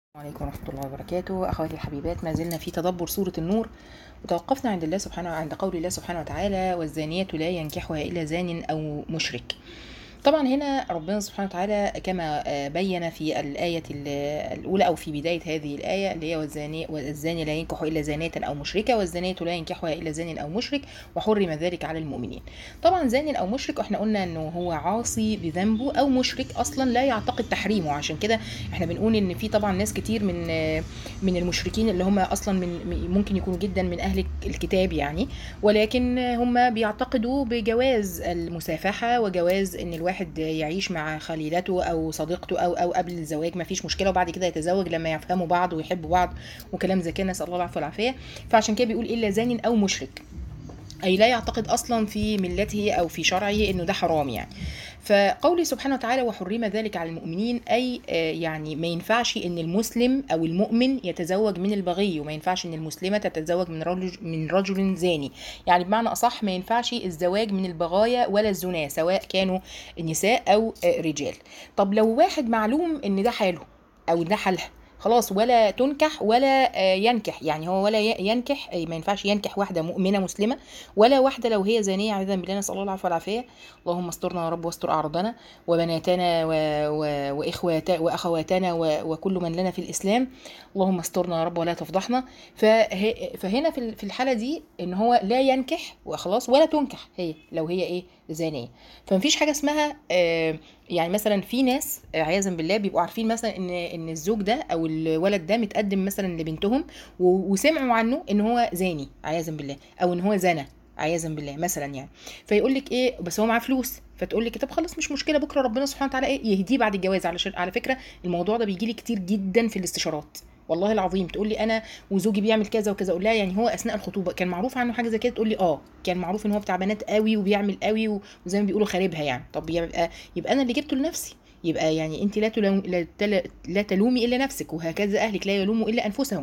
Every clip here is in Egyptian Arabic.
عليكم ورحمة الله وبركاته أخواتي الحبيبات ما زلنا في تدبر سورة النور وتوقفنا عند الله سبحانه عند قول الله سبحانه وتعالى والزانية لا ينكحها إلا زان أو مشرك طبعا هنا ربنا سبحانه وتعالى كما بين في الآية الأولى أو في بداية هذه الآية اللي هي والزاني والزاني لا ينكح إلا زانية أو مشركة والزانية لا ينكحها إلا زان أو مشرك وحرم ذلك على المؤمنين طبعا زان أو مشرك احنا قلنا أنه هو عاصي بذنبه أو مشرك أصلا لا يعتقد تحريمه عشان كده احنا بنقول ان في طبعا ناس كتير من من المشركين اللي هم اصلا من ممكن يكونوا جدا من اهل الكتاب يعني ولكن هم بيعتقدوا بجواز المسافحه وجواز ان الواحد يعيش مع خليلته او صديقته او او قبل الزواج ما فيش مشكله وبعد كده يتزوج لما يفهموا بعض ويحبوا بعض وكلام زي كده نسال الله العفو والعافيه فعشان كده بيقول الا زان او مشرك أي لا يعتقد أصلا في ملته أو في شرعه أنه ده حرام يعني فقوله سبحانه وتعالى وحرم ذلك على المؤمنين أي يعني ما ينفعش أن المسلم أو المؤمن يتزوج من البغي وما ينفعش أن المسلمة تتزوج من رجل من رجل زاني يعني بمعنى أصح ما ينفعش الزواج من البغايا ولا الزنا سواء كانوا نساء أو رجال طب لو واحد معلوم أن ده حاله أو ده حالها خلاص ولا تنكح ولا ينكح يعني هو ولا ينكح أي ما ينفعش ينكح واحدة مؤمنة مسلمة ولا واحدة لو هي زانية عياذا بالله نسأل الله العفو والعافية اللهم استرنا يا رب واستر أعراضنا وبناتنا و... و... وإخوات... وأخواتنا و... وكل من لنا في الإسلام اللهم استرنا يا رب ولا تفضحنا فه... فهنا في في الحالة دي إن هو لا ينكح وخلاص ولا تنكح هي لو هي إيه زانية فمفيش حاجة اسمها آه يعني مثلا في ناس عياذا بالله بيبقوا عارفين مثلا ان ان الزوج ده او الولد ده متقدم مثلا لبنتهم وسمعوا عنه ان هو زاني عياذا بالله او ان هو زنى عياذا بالله مثلا يعني فيقول لك ايه بس هو معاه فلوس فتقول لك طب خلاص مش مشكله بكره ربنا سبحانه وتعالى ايه يهديه بعد الجواز على على فكره الموضوع ده بيجي لي كتير جدا في الاستشارات والله العظيم تقول لي انا وزوجي بيعمل كذا وكذا اقول لها يعني هو اثناء الخطوبه كان معروف عنه حاجه زي كده تقول لي اه كان معروف ان هو بتاع بنات قوي وبيعمل قوي وزي ما بيقولوا خاربها يعني طب يبقى يبقى انا اللي جبته لنفسي يبقى يعني انت لا تلوم لا, لا تلومي الا نفسك وهكذا اهلك لا يلوموا الا انفسهم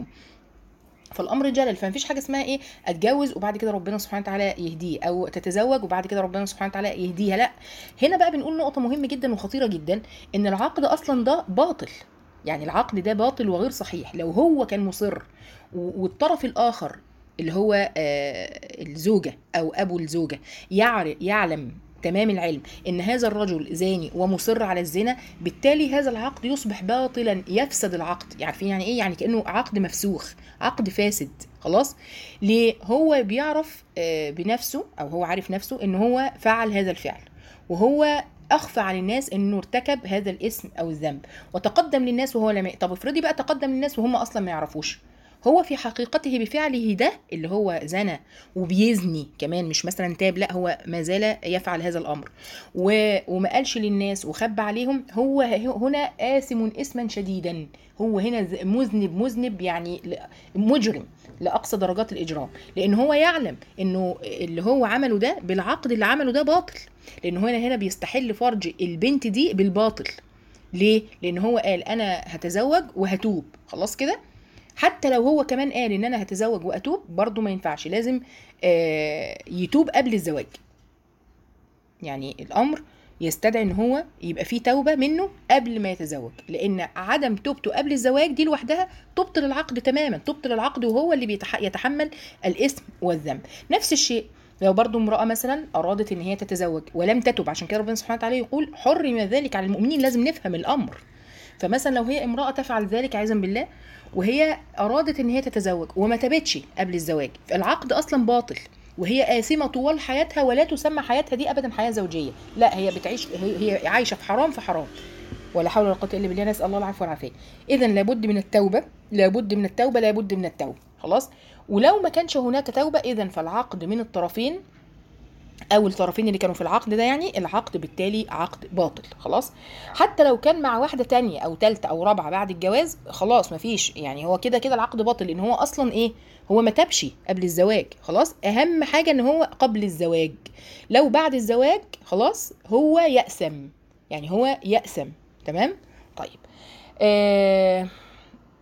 فالامر جلل فمفيش حاجه اسمها ايه اتجوز وبعد كده ربنا سبحانه وتعالى يهديه او تتزوج وبعد كده ربنا سبحانه وتعالى يهديها لا هنا بقى بنقول نقطه مهمه جدا وخطيره جدا ان العقد اصلا ده باطل يعني العقد ده باطل وغير صحيح لو هو كان مصر والطرف الاخر اللي هو الزوجه او ابو الزوجه يعلم تمام العلم ان هذا الرجل زاني ومصر على الزنا بالتالي هذا العقد يصبح باطلا يفسد العقد عارفين يعني ايه يعني كانه عقد مفسوخ عقد فاسد خلاص ليه هو بيعرف بنفسه او هو عارف نفسه ان هو فعل هذا الفعل وهو اخفى عن الناس انه ارتكب هذا الاسم او الذنب وتقدم للناس وهو لم طب افرضي بقى تقدم للناس وهم اصلا ما يعرفوش هو في حقيقته بفعله ده اللي هو زنى وبيزني كمان مش مثلا تاب لا هو ما زال يفعل هذا الامر و... وما قالش للناس وخبى عليهم هو هنا آثم اسما شديدا هو هنا مذنب مذنب يعني مجرم لاقصى درجات الاجرام لان هو يعلم انه اللي هو عمله ده بالعقد اللي عمله ده باطل لان هو هنا بيستحل فرج البنت دي بالباطل ليه لان هو قال انا هتزوج وهتوب خلاص كده حتى لو هو كمان قال ان انا هتزوج واتوب برضه ما ينفعش لازم آه يتوب قبل الزواج يعني الامر يستدعي ان هو يبقى فيه توبه منه قبل ما يتزوج لان عدم توبته قبل الزواج دي لوحدها تبطل العقد تماما تبطل العقد وهو اللي يتحمل الاثم والذنب نفس الشيء لو برضو امرأة مثلا أرادت إن هي تتزوج ولم تتب عشان كده ربنا سبحانه وتعالى يقول حرم ذلك على المؤمنين لازم نفهم الأمر فمثلا لو هي امرأة تفعل ذلك عياذا بالله وهي أرادت إن هي تتزوج وما تبتش قبل الزواج فالعقد أصلا باطل وهي آثمة طوال حياتها ولا تسمى حياتها دي أبدا حياة زوجية لا هي بتعيش هي عايشة في حرام في حرام ولا حول ولا قوة إلا بالله نسأل الله العفو والعافية إذا لابد من التوبة لابد من التوبة لابد من التوبة خلاص ولو ما كانش هناك توبة إذا فالعقد من الطرفين او الطرفين اللي كانوا في العقد ده يعني العقد بالتالي عقد باطل خلاص حتى لو كان مع واحده تانية او تالتة او رابعه بعد الجواز خلاص مفيش يعني هو كده كده العقد باطل لان هو اصلا ايه هو ما تبش قبل الزواج خلاص اهم حاجه ان هو قبل الزواج لو بعد الزواج خلاص هو يأسم يعني هو يأسم تمام طيب آه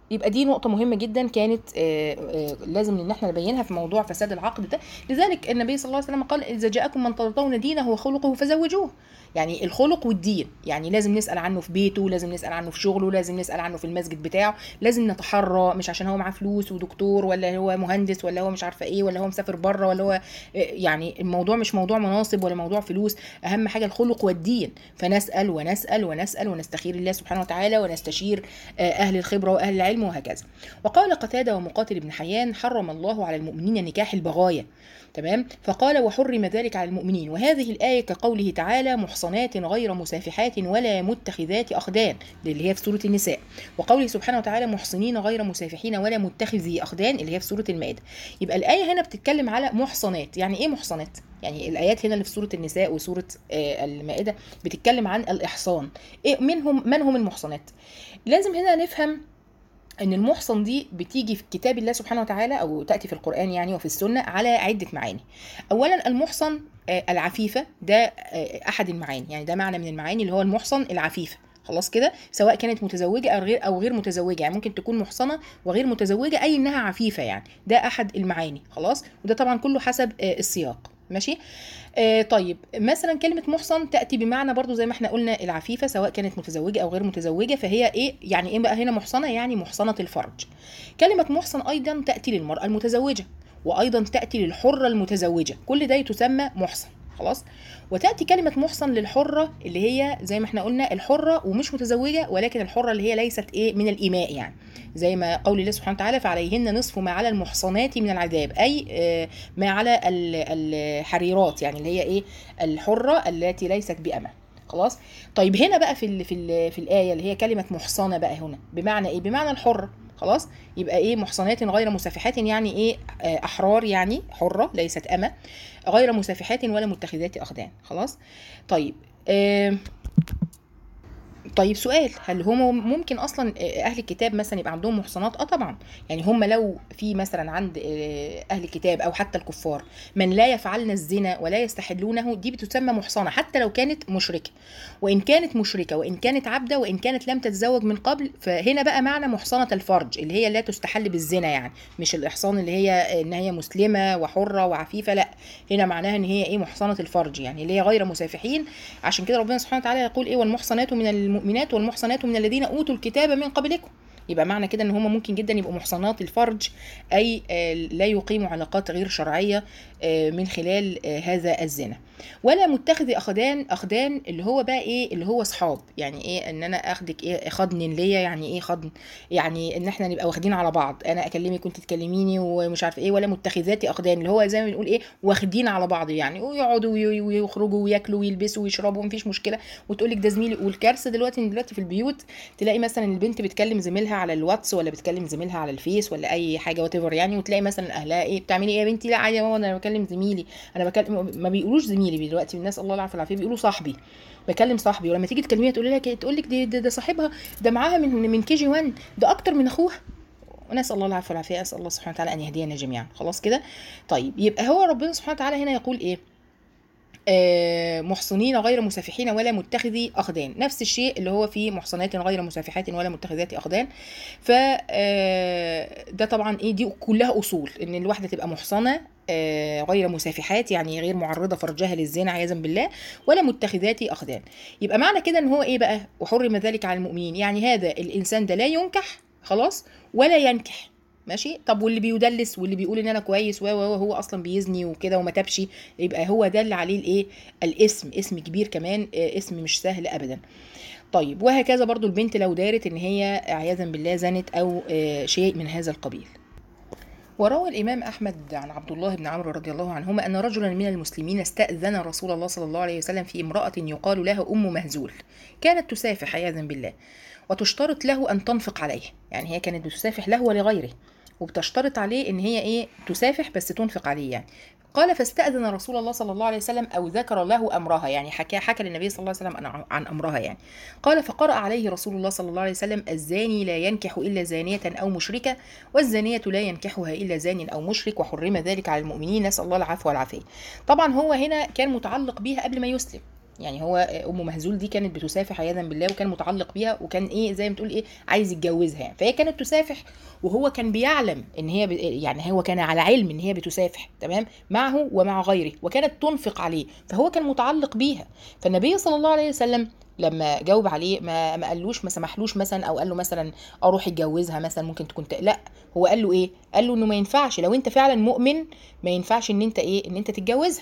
يبقى دي نقطة مهمة جدا كانت آه، آه، لازم ان احنا نبينها في موضوع فساد العقد ده، لذلك النبي صلى الله عليه وسلم قال اذا جاءكم من ترضون دينه وخلقه فزوجوه. يعني الخلق والدين، يعني لازم نسأل عنه في بيته، لازم نسأل عنه في شغله، لازم نسأل عنه في المسجد بتاعه، لازم نتحرى مش عشان هو معاه فلوس ودكتور ولا هو مهندس ولا هو مش عارفة ايه ولا هو مسافر بره ولا هو آه، يعني الموضوع مش موضوع مناصب ولا موضوع فلوس، أهم حاجة الخلق والدين، فنسأل ونسأل ونسأل ونستخير الله سبحانه وتعالى ونستشير آه، أهل الخبرة وأهل العلم وهكذا. وقال قتادة ومقاتل بن حيان حرم الله على المؤمنين نكاح البغايا تمام فقال وحرم ذلك على المؤمنين وهذه الآية كقوله تعالى محصنات غير مسافحات ولا متخذات أخدان اللي هي في سورة النساء وقوله سبحانه وتعالى محصنين غير مسافحين ولا متخذي أخدان اللي هي في سورة المائدة يبقى الآية هنا بتتكلم على محصنات يعني إيه محصنات؟ يعني الآيات هنا اللي في سورة النساء وسورة آه، المائدة بتتكلم عن الإحصان إيه منهم من هم المحصنات؟ لازم هنا نفهم ان المحصن دي بتيجي في كتاب الله سبحانه وتعالى او تاتي في القران يعني وفي السنه على عده معاني اولا المحصن آه، العفيفه ده آه، احد المعاني يعني ده معنى من المعاني اللي هو المحصن العفيفه خلاص كده سواء كانت متزوجه او غير او غير متزوجه يعني ممكن تكون محصنه وغير متزوجه اي انها عفيفه يعني ده احد المعاني خلاص وده طبعا كله حسب آه، السياق ماشي آه طيب مثلا كلمة محصن تأتي بمعنى برضو زي ما احنا قلنا العفيفة سواء كانت متزوجة أو غير متزوجة فهي إيه يعني إيه بقى هنا محصنة يعني محصنة الفرج كلمة محصن أيضا تأتي للمرأة المتزوجة وأيضا تأتي للحرة المتزوجة كل ده تسمى محصن خلاص وتأتي كلمة محصن للحرة اللي هي زي ما احنا قلنا الحرة ومش متزوجة ولكن الحرة اللي هي ليست ايه من الإماء يعني زي ما قول الله سبحانه وتعالى فعليهن نصف ما على المحصنات من العذاب أي آه، ما على ال- الحريرات يعني اللي هي ايه الحرة التي ليست بأمة خلاص طيب هنا بقى في ال في ال في الآية اللي هي كلمة محصنة بقى هنا بمعنى ايه بمعنى الحرة خلاص يبقى ايه محصنات غير مسافحات يعني ايه آه، احرار يعني حره ليست امه غير مسافحات ولا متخذات اخدان خلاص طيب آه طيب سؤال هل هم ممكن اصلا اهل الكتاب مثلا يبقى عندهم محصنات اه طبعا يعني هم لو في مثلا عند آه، اهل الكتاب او حتى الكفار من لا يفعلن الزنا ولا يستحلونه دي بتسمى محصنه حتى لو كانت مشركه وان كانت مشركه وان كانت عبده وان كانت لم تتزوج من قبل فهنا بقى معنى محصنه الفرج اللي هي لا تستحل بالزنا يعني مش الاحصان اللي هي ان هي مسلمه وحره وعفيفه لا هنا معناها ان هي ايه محصنه الفرج يعني اللي هي غير مسافحين عشان كده ربنا سبحانه وتعالى يقول ايه والمحصنات من المؤمنات والمحصنات من الذين اوتوا الكتاب من قبلكم يبقى معنى كده ان هم ممكن جدا يبقوا محصنات الفرج اي آه، لا يقيموا علاقات غير شرعيه آه، من خلال آه، هذا الزنا ولا متخذ اخدان اخدان اللي هو بقى ايه اللي هو اصحاب يعني ايه ان انا اخدك ايه خضن ليا يعني ايه خضن يعني ان احنا نبقى واخدين على بعض انا اكلمك وانت تكلميني ومش عارف ايه ولا متخذات اخدان اللي هو زي ما بنقول ايه واخدين على بعض يعني ويقعدوا وي- ويخرجوا وياكلوا ويلبسوا ويشربوا مفيش مشكله وتقول لك ده زميلي والكارثه دلوقتي ان دلوقتي في البيوت تلاقي مثلا البنت بتكلم زميلها على الواتس ولا بتكلم زميلها على الفيس ولا اي حاجه وات يعني وتلاقي مثلا اهلها ايه بتعملي ايه يا بنتي لا عادي يا ماما انا بكلم زميلي انا بكلم ما بيقولوش زميلي دلوقتي الناس الله العافيه والعافيه بيقولوا صاحبي بكلم صاحبي ولما تيجي تكلميها تقول لك تقول لك ده, ده, ده صاحبها ده معاها من من كي جي 1 ده اكتر من اخوها ونسال الله العافيه والعافيه اسال الله سبحانه وتعالى ان يهدينا جميعا خلاص كده طيب يبقى هو ربنا سبحانه وتعالى هنا يقول ايه آه، محصنين غير مسافحين ولا متخذي اخدان نفس الشيء اللي هو في محصنات غير مسافحات ولا متخذات اخدان ف آه، ده طبعا ايه دي كلها اصول ان الواحده تبقى محصنه آه، غير مسافحات يعني غير معرضه فرجها للزنا عياذا بالله ولا متخذات اخدان يبقى معنى كده ان هو ايه بقى وحرم ذلك على المؤمنين يعني هذا الانسان ده لا ينكح خلاص ولا ينكح ماشي طب واللي بيدلس واللي بيقول ان انا كويس و و- وهو اصلا بيزني وكده وما تبش يبقى هو ده اللي عليه الايه الاسم اسم كبير كمان آه، اسم مش سهل ابدا طيب وهكذا برضو البنت لو دارت ان هي عياذا بالله زنت او آه، شيء من هذا القبيل وروى الإمام أحمد عن عبد الله بن عمرو رضي الله عنهما أن رجلا من المسلمين استأذن رسول الله صلى الله عليه وسلم في امرأة يقال لها أم مهزول كانت تسافح عياذا بالله وتشترط له أن تنفق عليه يعني هي كانت بتسافح له ولغيره وبتشترط عليه ان هي ايه تسافح بس تنفق عليه يعني قال فاستأذن رسول الله صلى الله عليه وسلم أو ذكر له أمرها يعني حكى حكى للنبي صلى الله عليه وسلم عن- عن أمرها يعني قال فقرأ عليه رسول الله صلى الله عليه وسلم الزاني لا ينكح إلا زانية أو مشركة والزانية لا ينكحها إلا زان أو مشرك وحرم ذلك على المؤمنين نسأل الله العفو والعافية طبعا هو هنا كان متعلق بيها قبل ما يسلم يعني هو ام مهزول دي كانت بتسافح عياذا بالله وكان متعلق بيها وكان ايه زي ما تقول ايه عايز يتجوزها يعني فهي كانت تسافح وهو كان بيعلم ان هي ب... يعني هو كان على علم ان هي بتسافح تمام معه ومع غيره وكانت تنفق عليه فهو كان متعلق بيها فالنبي صلى الله عليه وسلم لما جاوب عليه ما ما قالوش ما سمحلوش مثلا او قال له مثلا اروح اتجوزها مثلا ممكن تكون ت... لا هو قال له ايه قال له انه ما ينفعش لو انت فعلا مؤمن ما ينفعش ان انت ايه ان انت تتجوزها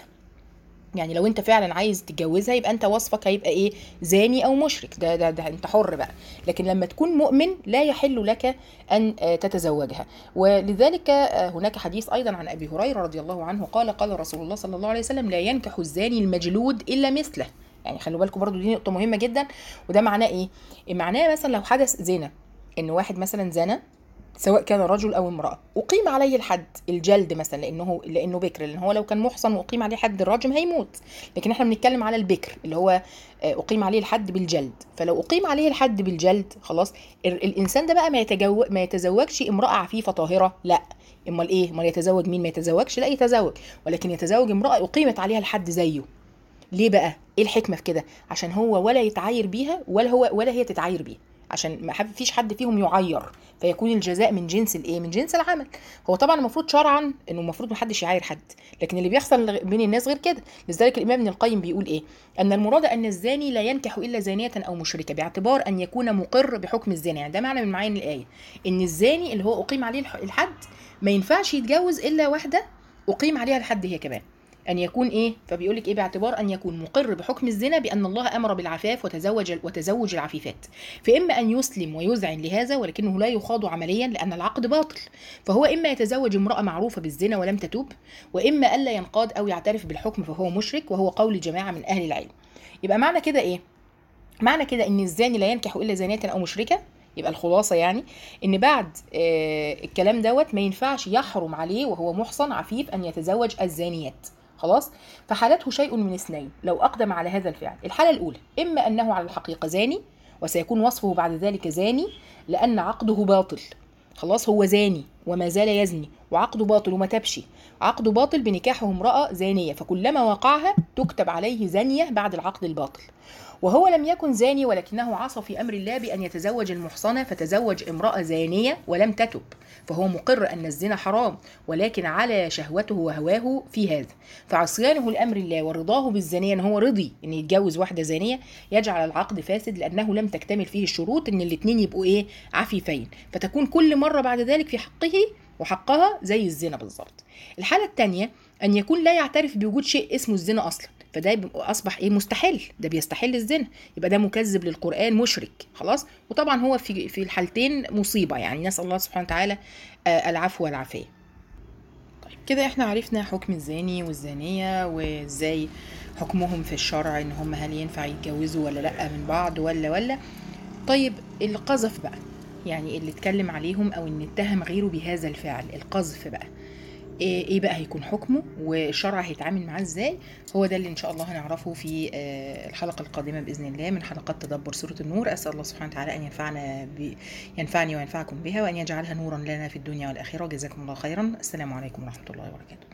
يعني لو انت فعلا عايز تتجوزها يبقى انت وصفك هيبقى ايه زاني او مشرك ده, ده, ده انت حر بقى لكن لما تكون مؤمن لا يحل لك ان تتزوجها ولذلك هناك حديث ايضا عن ابي هريره رضي الله عنه قال قال رسول الله صلى الله عليه وسلم لا ينكح الزاني المجلود الا مثله يعني خلوا بالكم برضو دي نقطه مهمه جدا وده معناه ايه معناه مثلا لو حدث زنا ان واحد مثلا زنا سواء كان رجل او امراه اقيم عليه الحد الجلد مثلا لانه لانه بكر لان هو لو كان محصن واقيم عليه حد الرجم هيموت لكن احنا بنتكلم على البكر اللي هو اقيم عليه الحد بالجلد فلو اقيم عليه الحد بالجلد خلاص الانسان ده بقى ما يتجوز ما يتزوجش امراه عفيفه طاهره لا امال ايه امال يتزوج مين ما يتزوجش لا يتزوج ولكن يتزوج امراه اقيمت عليها الحد زيه ليه بقى ايه الحكمه في كده عشان هو ولا يتعاير بيها ولا هو ولا هي تتعاير بيه عشان ما فيش حد فيهم يعير فيكون الجزاء من جنس الايه من جنس العمل هو طبعا المفروض شرعا انه المفروض ما حدش يعاير حد لكن اللي بيحصل بين الناس غير كده لذلك الامام ابن القيم بيقول ايه ان المراد ان الزاني لا ينكح الا زانيه او مشركه باعتبار ان يكون مقر بحكم الزنا يعني ده معنى من معاني الايه ان الزاني اللي هو اقيم عليه الحد ما ينفعش يتجوز الا واحده اقيم عليها الحد هي كمان أن يكون إيه؟ فبيقول لك إيه باعتبار أن يكون مقر بحكم الزنا بأن الله أمر بالعفاف وتزوج وتزوج العفيفات، فإما أن يسلم ويذعن لهذا ولكنه لا يخاض عمليا لأن العقد باطل، فهو إما يتزوج امرأة معروفة بالزنا ولم تتوب، وإما ألا ينقاد أو يعترف بالحكم فهو مشرك وهو قول جماعة من أهل العلم. يبقى معنى كده إيه؟ معنى كده إن الزاني لا ينكح إلا زانية أو مشركة يبقى الخلاصة يعني إن بعد آه الكلام دوت ما ينفعش يحرم عليه وهو محصن عفيف أن يتزوج الزانيات. خلاص فحالته شيء من اثنين لو أقدم على هذا الفعل الحالة الأولى إما أنه على الحقيقة زاني وسيكون وصفه بعد ذلك زاني لأن عقده باطل خلاص هو زاني وما زال يزني وعقده باطل وما تبشي عقده باطل بنكاحه امرأة زانية فكلما وقعها تكتب عليه زانية بعد العقد الباطل وهو لم يكن زاني ولكنه عصى في امر الله بان يتزوج المحصنه فتزوج امراه زانيه ولم تتب فهو مقر ان الزنا حرام ولكن على شهوته وهواه في هذا فعصيانه لامر الله ورضاه بالزانيه ان هو رضي ان يتجوز واحده زانيه يجعل العقد فاسد لانه لم تكتمل فيه الشروط ان الاثنين يبقوا ايه عفيفين فتكون كل مره بعد ذلك في حقه وحقها زي الزنا بالظبط الحاله الثانيه ان يكون لا يعترف بوجود شيء اسمه الزنا اصلا فده اصبح ايه مستحيل ده بيستحل الزنا يبقى ده مكذب للقران مشرك خلاص وطبعا هو في في الحالتين مصيبه يعني نسال الله سبحانه وتعالى العفو والعافيه طيب كده احنا عرفنا حكم الزاني والزانيه وازاي حكمهم في الشرع ان هم هل ينفع يتجوزوا ولا لا من بعض ولا ولا طيب القذف بقى يعني اللي اتكلم عليهم او ان اتهم غيره بهذا الفعل القذف بقى ايه بقى هيكون حكمه والشرع هيتعامل معاه ازاي هو ده اللي ان شاء الله هنعرفه في الحلقه القادمه باذن الله من حلقات تدبر سوره النور اسال الله سبحانه وتعالى ان ينفعنا ب... ينفعني وينفعكم بها وان يجعلها نورا لنا في الدنيا والاخره جزاكم الله خيرا السلام عليكم ورحمه الله وبركاته